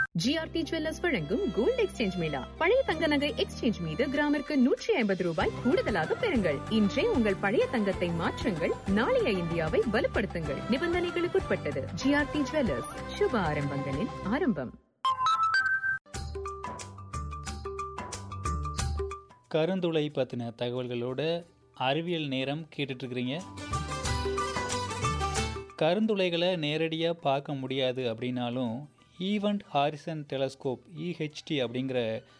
GRT jewellers வழங்கும் gold exchange mela பழைய தங்க நகை எக்ஸ்சேஞ்ச் மீது கிராமிற்கு நூற்றி ஐம்பது ரூபாய் கூடுதலாக பெறுங்கள் இன்றே உங்கள் பழைய தங்கத்தை மாற்றுங்கள் நாளைய இந்தியாவை வலுப்படுத்துங்கள் நிபந்தனைகளுக்குட்பட்டது ஜிஆர்டி ஜுவல்லர்ஸ் சுப ஆரம்பங்களின் ஆரம்பம் கருந்துளை பற்றின தகவல்களோட அறிவியல் நேரம் கேட்டுட்ருக்கிறீங்க கருந்துளைகளை நேரடியாக பார்க்க முடியாது அப்படின்னாலும் ஈவெண்ட் ஹாரிசன் டெலஸ்கோப் இஹெச்டி அப்படிங்கிற